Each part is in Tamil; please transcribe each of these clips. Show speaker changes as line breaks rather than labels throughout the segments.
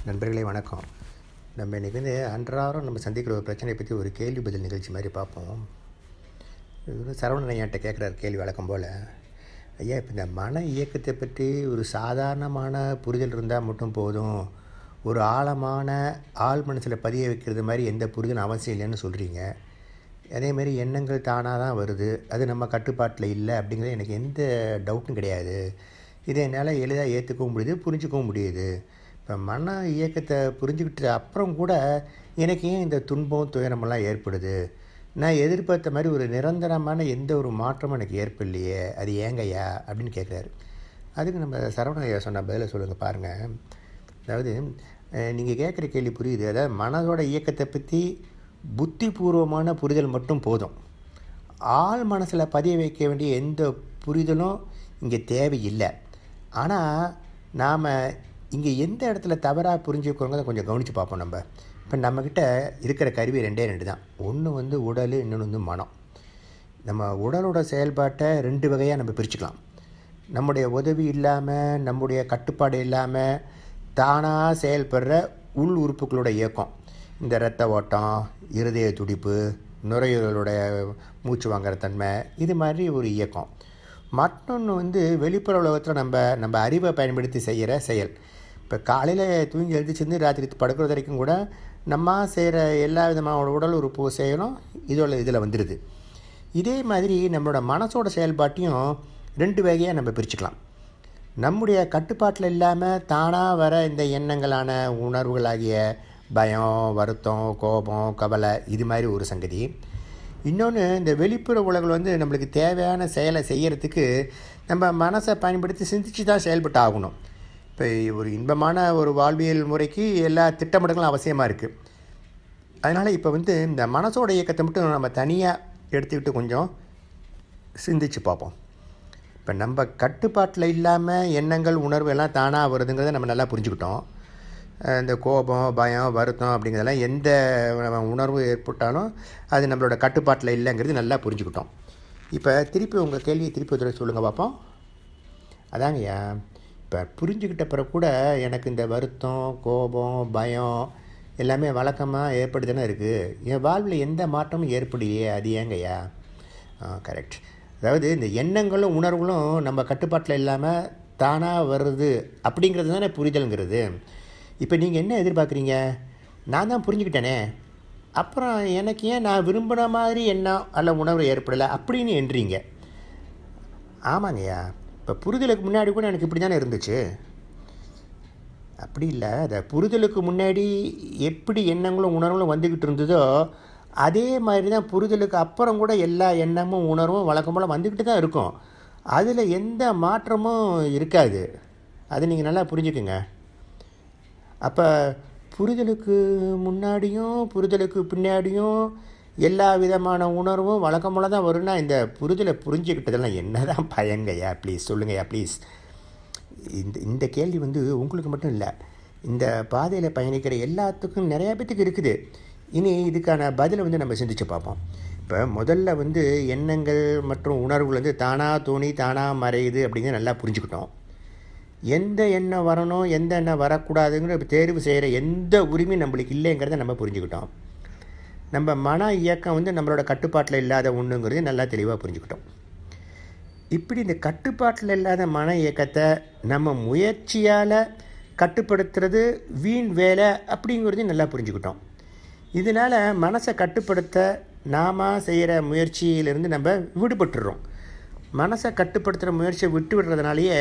நண்பர்களே வணக்கம் நம்ம இன்றைக்கி வந்து அன்றாடம் நம்ம சந்திக்கிற ஒரு பிரச்சனையை பற்றி ஒரு கேள்வி பதில் நிகழ்ச்சி மாதிரி பார்ப்போம் இவர் சரவணன் ஐயாட்ட கேட்குறாரு கேள்வி வழக்கம் போல் ஐயா இப்போ இந்த மன இயக்கத்தை பற்றி ஒரு சாதாரணமான புரிதல் இருந்தால் மட்டும் போதும் ஒரு ஆழமான ஆள் மனசில் பதிய வைக்கிறது மாதிரி எந்த புரிதலும் அவசியம் இல்லைன்னு சொல்கிறீங்க அதேமாரி எண்ணங்கள் தானாக தான் வருது அது நம்ம கட்டுப்பாட்டில் இல்லை அப்படிங்கிறது எனக்கு எந்த டவுட்டும் கிடையாது இதை என்னால் எளிதாக ஏற்றுக்கவும் முடியுது புரிஞ்சுக்கவும் முடியுது இப்போ மன இயக்கத்தை புரிஞ்சுக்கிட்ட அப்புறம் கூட எனக்கு ஏன் இந்த துன்பம் துயரமெல்லாம் ஏற்படுது நான் எதிர்பார்த்த மாதிரி ஒரு நிரந்தரமான எந்த ஒரு மாற்றமும் எனக்கு ஏற்படலையே அது ஏங்கய்யா அப்படின்னு கேட்குறாரு அதுக்கு நம்ம சரவண ஐயா சொன்ன பதிலை சொல்லுங்கள் பாருங்கள் அதாவது நீங்கள் கேட்குற கேள்வி புரியுது அதாவது மனதோட இயக்கத்தை பற்றி புத்திபூர்வமான புரிதல் மட்டும் போதும் ஆள் மனசில் பதிய வைக்க வேண்டிய எந்த புரிதலும் இங்கே தேவையில்லை ஆனால் நாம் இங்கே எந்த இடத்துல தவறாக புரிஞ்சுக்கிறோங்கிறத கொஞ்சம் கவனித்து பார்ப்போம் நம்ம இப்போ நம்மக்கிட்ட இருக்கிற கருவி ரெண்டே ரெண்டு தான் ஒன்று வந்து உடல் இன்னொன்று வந்து மனம் நம்ம உடலோட செயல்பாட்டை ரெண்டு வகையாக நம்ம பிரிச்சுக்கலாம் நம்முடைய உதவி இல்லாமல் நம்முடைய கட்டுப்பாடு இல்லாமல் தானாக செயல்படுற உள் உறுப்புகளோட இயக்கம் இந்த இரத்த ஓட்டம் இருதய துடிப்பு நுரையீரலுடைய மூச்சு வாங்குற தன்மை இது மாதிரி ஒரு இயக்கம் மற்றொன்று வந்து வெளிப்புற உலகத்தில் நம்ம நம்ம அறிவை பயன்படுத்தி செய்கிற செயல் இப்போ காலையில் தூங்கி எழுந்திரிச்சிருந்து ராத்திரி படுக்கிறது வரைக்கும் கூட நம்ம செய்கிற எல்லா விதமான உடல் உறுப்பு செயலும் இதோட இதில் வந்துடுது இதே மாதிரி நம்மளோட மனசோட செயல்பாட்டையும் ரெண்டு வகையாக நம்ம பிரிச்சுக்கலாம் நம்முடைய கட்டுப்பாட்டில் இல்லாமல் தானாக வர இந்த எண்ணங்களான உணர்வுகளாகிய பயம் வருத்தம் கோபம் கவலை இது மாதிரி ஒரு சங்கதி இன்னொன்று இந்த வெளிப்புற உலகில் வந்து நம்மளுக்கு தேவையான செயலை செய்கிறதுக்கு நம்ம மனசை பயன்படுத்தி சிந்திச்சு தான் செயல்பட்டு ஆகணும் இப்போ ஒரு இன்பமான ஒரு வாழ்வியல் முறைக்கு எல்லா திட்டமிடங்களும் அவசியமாக இருக்குது அதனால் இப்போ வந்து இந்த மனசோட இயக்கத்தை மட்டும் நம்ம தனியாக எடுத்துக்கிட்டு கொஞ்சம் சிந்திச்சு பார்ப்போம் இப்போ நம்ம கட்டுப்பாட்டில் இல்லாமல் எண்ணங்கள் உணர்வு எல்லாம் தானாக வருதுங்கிறத நம்ம நல்லா புரிஞ்சுக்கிட்டோம் இந்த கோபம் பயம் வருத்தம் அப்படிங்கிறதெல்லாம் எந்த உணர்வு ஏற்பட்டாலும் அது நம்மளோட கட்டுப்பாட்டில் இல்லைங்கிறது நல்லா புரிஞ்சுக்கிட்டோம் இப்போ திருப்பி உங்கள் கேள்வியை திருப்பி ஒரு சொல்லுங்கள் பார்ப்போம் அதாங்கய்யா இப்போ புரிஞ்சுக்கிட்ட பிறகு கூட எனக்கு இந்த வருத்தம் கோபம் பயம் எல்லாமே வழக்கமாக ஏற்படுதுன்னு இருக்குது என் வாழ்வில் எந்த மாற்றமும் ஏற்படலையே அது ஏங்கய்யா கரெக்ட் அதாவது இந்த எண்ணங்களும் உணர்வுகளும் நம்ம கட்டுப்பாட்டில் இல்லாமல் தானாக வருது அப்படிங்கிறது தானே புரிதலுங்கிறது இப்போ நீங்கள் என்ன எதிர்பார்க்குறீங்க நான் தான் புரிஞ்சுக்கிட்டேனே அப்புறம் எனக்கு ஏன் நான் விரும்பின மாதிரி எண்ணம் அல்ல உணர்வு ஏற்படலை அப்படின்னு என்றீங்க ஆமாங்கய்யா இப்போ புரிதலுக்கு முன்னாடி கூட எனக்கு இப்படி தானே இருந்துச்சு அப்படி இல்லை அந்த புரிதலுக்கு முன்னாடி எப்படி எண்ணங்களும் உணர்வுகளும் வந்துக்கிட்டு இருந்ததோ அதே மாதிரி தான் புரிதலுக்கு அப்புறம் கூட எல்லா எண்ணமும் உணர்வும் வழக்கம் போல் வந்துக்கிட்டு தான் இருக்கும் அதில் எந்த மாற்றமும் இருக்காது அது நீங்கள் நல்லா புரிஞ்சுக்குங்க அப்போ புரிதலுக்கு முன்னாடியும் புரிதலுக்கு பின்னாடியும் எல்லா விதமான உணர்வும் வழக்கம் போல தான் வரும்னா இந்த புரிதலை புரிஞ்சுக்கிட்டதெல்லாம் என்ன தான் பயங்கய்யா ப்ளீஸ் சொல்லுங்கய்யா ப்ளீஸ் இந்த இந்த கேள்வி வந்து உங்களுக்கு மட்டும் இல்லை இந்த பாதையில் பயணிக்கிற எல்லாத்துக்கும் நிறையா பேத்துக்கு இருக்குது இனி இதுக்கான பதிலை வந்து நம்ம சிந்திச்சு பார்ப்போம் இப்போ முதல்ல வந்து எண்ணங்கள் மற்றும் உணர்வுகள் வந்து தானாக தோணி தானாக மறையுது அப்படிங்கிறத நல்லா புரிஞ்சுக்கிட்டோம் எந்த எண்ணம் வரணும் எந்த எண்ணம் வரக்கூடாதுங்கிற தேர்வு செய்கிற எந்த உரிமையும் நம்மளுக்கு இல்லைங்கிறத நம்ம புரிஞ்சுக்கிட்டோம் நம்ம மன இயக்கம் வந்து நம்மளோட கட்டுப்பாட்டில் இல்லாத ஒன்றுங்கிறது நல்லா தெளிவாக புரிஞ்சுக்கிட்டோம் இப்படி இந்த கட்டுப்பாட்டில் இல்லாத மன இயக்கத்தை நம்ம முயற்சியால் கட்டுப்படுத்துறது வீண் வேலை அப்படிங்கிறதையும் நல்லா புரிஞ்சுக்கிட்டோம் இதனால் மனசை கட்டுப்படுத்த நாம் செய்கிற முயற்சியிலிருந்து நம்ம விடுபட்டுடுறோம் மனசை கட்டுப்படுத்துகிற முயற்சியை விட்டு விடுறதுனாலேயே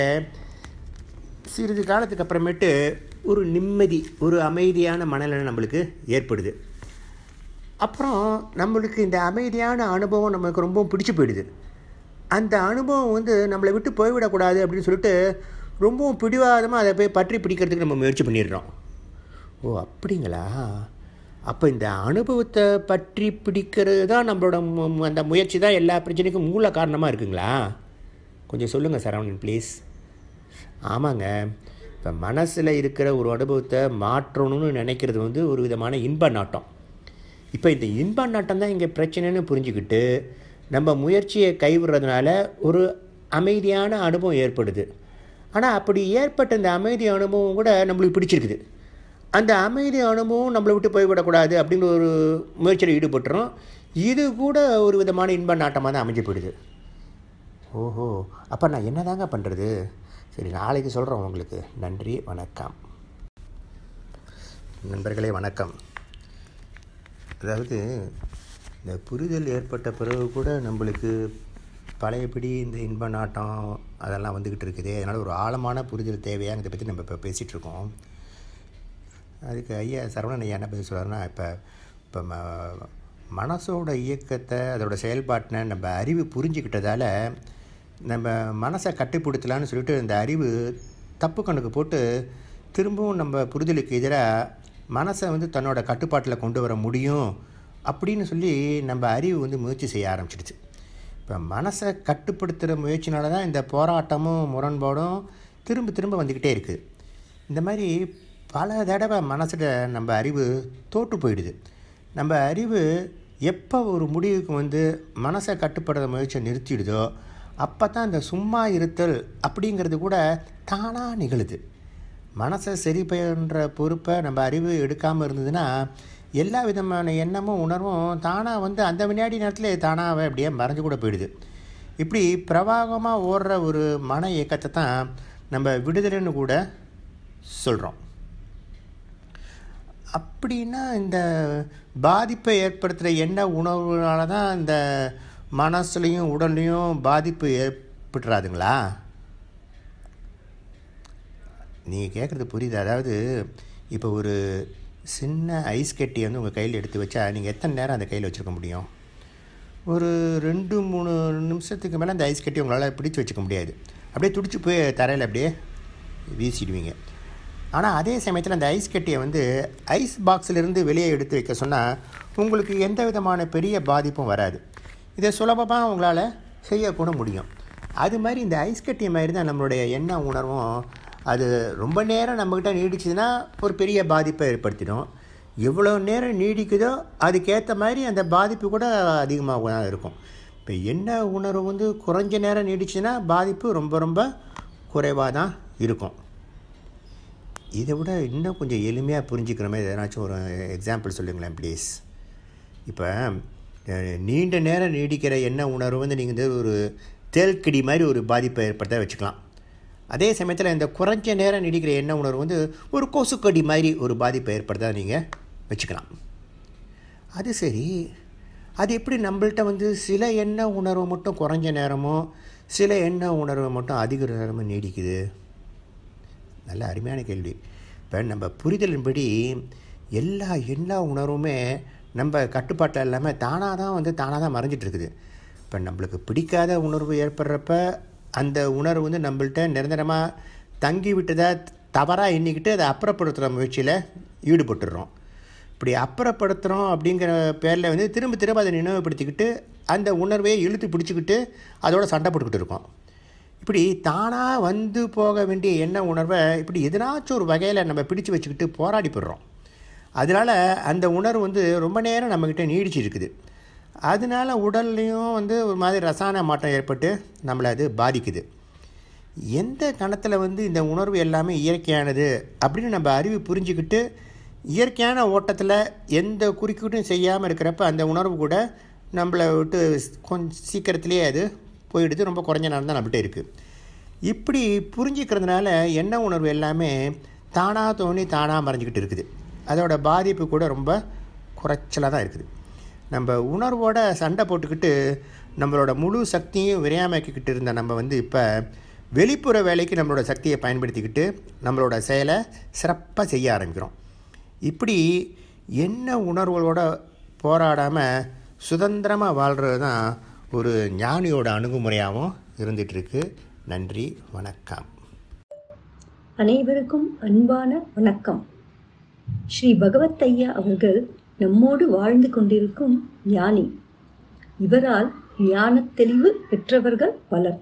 சிறிது காலத்துக்கு அப்புறமேட்டு ஒரு நிம்மதி ஒரு அமைதியான மனநிலை நம்மளுக்கு ஏற்படுது அப்புறம் நம்மளுக்கு இந்த அமைதியான அனுபவம் நம்மளுக்கு ரொம்ப பிடிச்சி போயிடுது அந்த அனுபவம் வந்து நம்மளை விட்டு போய்விடக்கூடாது அப்படின்னு சொல்லிட்டு ரொம்பவும் பிடிவாதமாக அதை போய் பற்றி பிடிக்கிறதுக்கு நம்ம முயற்சி பண்ணிடுறோம் ஓ அப்படிங்களா அப்போ இந்த அனுபவத்தை பற்றி பிடிக்கிறது தான் நம்மளோட அந்த முயற்சி தான் எல்லா பிரச்சனைக்கும் மூல காரணமாக இருக்குங்களா கொஞ்சம் சொல்லுங்கள் சரவணன் ப்ளீஸ் ஆமாங்க இப்போ மனசில் இருக்கிற ஒரு அனுபவத்தை மாற்றணும்னு நினைக்கிறது வந்து ஒரு விதமான இன்ப நாட்டம் இப்போ இந்த இன்ப நாட்டம் தான் இங்கே பிரச்சனைன்னு புரிஞ்சுக்கிட்டு நம்ம முயற்சியை கைவிடுறதுனால ஒரு அமைதியான அனுபவம் ஏற்படுது ஆனால் அப்படி ஏற்பட்ட இந்த அமைதி அனுபவம் கூட நம்மளுக்கு பிடிச்சிருக்குது அந்த அமைதி அனுபவம் நம்மளை விட்டு போய்விடக்கூடாது அப்படிங்கிற ஒரு முயற்சியில் ஈடுபட்டுறோம் இது கூட ஒரு விதமான இன்ப நாட்டமாக தான் அமைஞ்சு போயிடுது ஓஹோ அப்போ நான் என்ன தாங்க பண்ணுறது சரி நாளைக்கு சொல்கிறேன் உங்களுக்கு நன்றி வணக்கம் நண்பர்களே வணக்கம் அதாவது இந்த புரிதல் ஏற்பட்ட பிறகு கூட நம்மளுக்கு பழையபடி இந்த இன்ப நாட்டம் அதெல்லாம் வந்துக்கிட்டு இருக்குது அதனால் ஒரு ஆழமான புரிதல் தேவையாங்கிறத பற்றி நம்ம இப்போ பேசிகிட்டு இருக்கோம் அதுக்கு ஐயா சரவணன் ஐயா என்ன பதில் சொல்கிறாருன்னா இப்போ இப்போ ம மனசோட இயக்கத்தை அதோட செயல்பாட்டினை நம்ம அறிவு புரிஞ்சுக்கிட்டதால நம்ம மனசை கட்டுப்படுத்தலான்னு சொல்லிட்டு இந்த அறிவு தப்பு கணக்கு போட்டு திரும்பவும் நம்ம புரிதலுக்கு எதிராக மனசை வந்து தன்னோட கட்டுப்பாட்டில் கொண்டு வர முடியும் அப்படின்னு சொல்லி நம்ம அறிவு வந்து முயற்சி செய்ய ஆரம்பிச்சிடுச்சு இப்போ மனசை கட்டுப்படுத்துகிற முயற்சினால தான் இந்த போராட்டமும் முரண்பாடும் திரும்ப திரும்ப வந்துக்கிட்டே இருக்குது இந்த மாதிரி பல தடவை மனசில் நம்ம அறிவு தோற்று போயிடுது நம்ம அறிவு எப்போ ஒரு முடிவுக்கு வந்து மனசை கட்டுப்படுற முயற்சியை நிறுத்திடுதோ அப்போ தான் இந்த சும்மா இருத்தல் அப்படிங்கிறது கூட தானாக நிகழுது மனசை சரி பண்ணுற பொறுப்பை நம்ம அறிவு எடுக்காமல் இருந்ததுன்னா எல்லா விதமான எண்ணமும் உணர்வும் தானாக வந்து அந்த வினாடி நேரத்தில் தானாகவே அப்படியே மறைஞ்சு கூட போயிடுது இப்படி பிரவாகமாக ஓடுற ஒரு மன இயக்கத்தை தான் நம்ம விடுதலைன்னு கூட சொல்கிறோம் அப்படின்னா இந்த பாதிப்பை ஏற்படுத்துகிற எண்ண உணவுனால தான் இந்த மனசுலையும் உடல்லையும் பாதிப்பு ஏற்பட்டுறாதுங்களா நீங்கள் கேட்குறது புரியுது அதாவது இப்போ ஒரு சின்ன ஐஸ் கட்டியை வந்து உங்கள் கையில் எடுத்து வச்சா நீங்கள் எத்தனை நேரம் அந்த கையில் வச்சுருக்க முடியும் ஒரு ரெண்டு மூணு நிமிஷத்துக்கு மேலே அந்த ஐஸ் கட்டி உங்களால் பிடிச்சி வச்சுக்க முடியாது அப்படியே துடிச்சு போய் தரையில் அப்படியே வீசிடுவீங்க ஆனால் அதே சமயத்தில் அந்த ஐஸ் கட்டியை வந்து ஐஸ் பாக்ஸிலிருந்து வெளியே எடுத்து வைக்க சொன்னால் உங்களுக்கு எந்த விதமான பெரிய பாதிப்பும் வராது இதை சுலபமாக உங்களால் செய்யக்கூட முடியும் அது மாதிரி இந்த ஐஸ் கட்டி மாதிரி தான் நம்மளுடைய எண்ண உணர்வும் அது ரொம்ப நேரம் நம்மக்கிட்ட நீடிச்சதுன்னா ஒரு பெரிய பாதிப்பை ஏற்படுத்திடும் எவ்வளோ நேரம் நீடிக்குதோ அதுக்கேற்ற மாதிரி அந்த பாதிப்பு கூட அதிகமாக தான் இருக்கும் இப்போ என்ன உணர்வு வந்து குறைஞ்ச நேரம் நீடிச்சுன்னா பாதிப்பு ரொம்ப ரொம்ப குறைவாக தான் இருக்கும் இதை விட இன்னும் கொஞ்சம் எளிமையாக புரிஞ்சுக்கிற மாதிரி எதனாச்சும் ஒரு எக்ஸாம்பிள் சொல்லுங்களேன் ப்ளீஸ் இப்போ நீண்ட நேரம் நீடிக்கிற என்ன உணர்வு வந்து நீங்கள் வந்து ஒரு தேல்கடி மாதிரி ஒரு பாதிப்பை ஏற்படுத்த வச்சுக்கலாம் அதே சமயத்தில் இந்த குறைஞ்ச நேரம் நீடிக்கிற எண்ண உணர்வு வந்து ஒரு கொசுக்கடி மாதிரி ஒரு பாதிப்பை ஏற்படுத்த நீங்கள் வச்சுக்கலாம் அது சரி அது எப்படி நம்மள்கிட்ட வந்து சில எண்ண உணர்வு மட்டும் குறைஞ்ச நேரமோ சில எண்ண உணர்வு மட்டும் அதிக நேரமும் நீடிக்குது நல்ல அருமையான கேள்வி இப்போ நம்ம புரிதலின்படி எல்லா எல்லா உணர்வுமே நம்ம கட்டுப்பாட்டில் இல்லாமல் தானாக தான் வந்து தானாக தான் மறைஞ்சிட்டு இருக்குது இப்போ நம்மளுக்கு பிடிக்காத உணர்வு ஏற்படுறப்ப அந்த உணர்வு வந்து நம்மள்கிட்ட நிரந்தரமாக தங்கி விட்டதை தவறாக எண்ணிக்கிட்டு அதை அப்புறப்படுத்துகிற முயற்சியில் ஈடுபட்டுடுறோம் இப்படி அப்புறப்படுத்துகிறோம் அப்படிங்கிற பேரில் வந்து திரும்ப திரும்ப அதை நினைவுபடுத்திக்கிட்டு அந்த உணர்வையை இழுத்து பிடிச்சிக்கிட்டு அதோட சண்டை போட்டுக்கிட்டு இருக்கோம் இப்படி தானாக வந்து போக வேண்டிய எண்ண உணர்வை இப்படி எதனாச்சும் ஒரு வகையில் நம்ம பிடிச்சு வச்சுக்கிட்டு போராடி போடுறோம் அதனால் அந்த உணர்வு வந்து ரொம்ப நேரம் நம்மக்கிட்ட நீடிச்சு இருக்குது அதனால உடல்லையும் வந்து ஒரு மாதிரி ரசாயன மாற்றம் ஏற்பட்டு நம்மளை அது பாதிக்குது எந்த கணத்தில் வந்து இந்த உணர்வு எல்லாமே இயற்கையானது அப்படின்னு நம்ம அறிவு புரிஞ்சுக்கிட்டு இயற்கையான ஓட்டத்தில் எந்த குறுக்கீட்டும் செய்யாமல் இருக்கிறப்ப அந்த உணர்வு கூட நம்மளை விட்டு கொஞ்சம் சீக்கிரத்திலேயே அது போயிடுது ரொம்ப குறைஞ்ச நேரம் தான் நம்மகிட்ட இருக்குது இப்படி புரிஞ்சுக்கிறதுனால எண்ண உணர்வு எல்லாமே தானாக தோணி தானாக மறைஞ்சிக்கிட்டு இருக்குது அதோட பாதிப்பு கூட ரொம்ப குறைச்சலாக தான் இருக்குது நம்ம உணர்வோட சண்டை போட்டுக்கிட்டு நம்மளோட முழு சக்தியும் விரையாமக்கிக்கிட்டு இருந்த நம்ம வந்து இப்போ வெளிப்புற வேலைக்கு நம்மளோட சக்தியை பயன்படுத்திக்கிட்டு நம்மளோட செயலை சிறப்பாக செய்ய ஆரம்பிக்கிறோம் இப்படி என்ன உணர்வுகளோட போராடாமல் சுதந்திரமாக வாழ்கிறது தான் ஒரு ஞானியோட அணுகுமுறையாகவும் இருந்துகிட்ருக்கு நன்றி வணக்கம்
அனைவருக்கும் அன்பான வணக்கம் ஸ்ரீ பகவத் ஐயா அவர்கள் நம்மோடு வாழ்ந்து கொண்டிருக்கும் ஞானி இவரால் ஞானத் தெளிவு பெற்றவர்கள் பலர்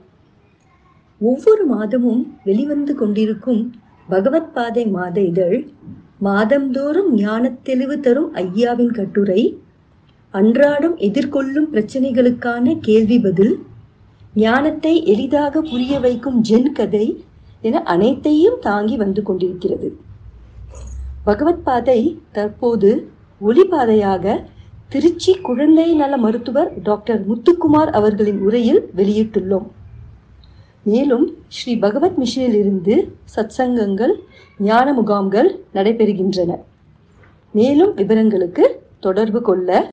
ஒவ்வொரு மாதமும் வெளிவந்து கொண்டிருக்கும் பகவத் பாதை மாத இதழ் மாதந்தோறும் ஞானத் தெளிவு தரும் ஐயாவின் கட்டுரை அன்றாடம் எதிர்கொள்ளும் பிரச்சனைகளுக்கான கேள்வி பதில் ஞானத்தை எளிதாக புரிய வைக்கும் ஜென் கதை என அனைத்தையும் தாங்கி வந்து கொண்டிருக்கிறது பகவத் பாதை தற்போது ஒளிபாதையாக திருச்சி குழந்தை நல மருத்துவர் டாக்டர் முத்துக்குமார் அவர்களின் உரையில் வெளியிட்டுள்ளோம் மேலும் ஸ்ரீ பகவத் மிஷனில் இருந்து சத்சங்கங்கள் ஞான முகாம்கள் நடைபெறுகின்றன மேலும் விவரங்களுக்கு தொடர்பு கொள்ள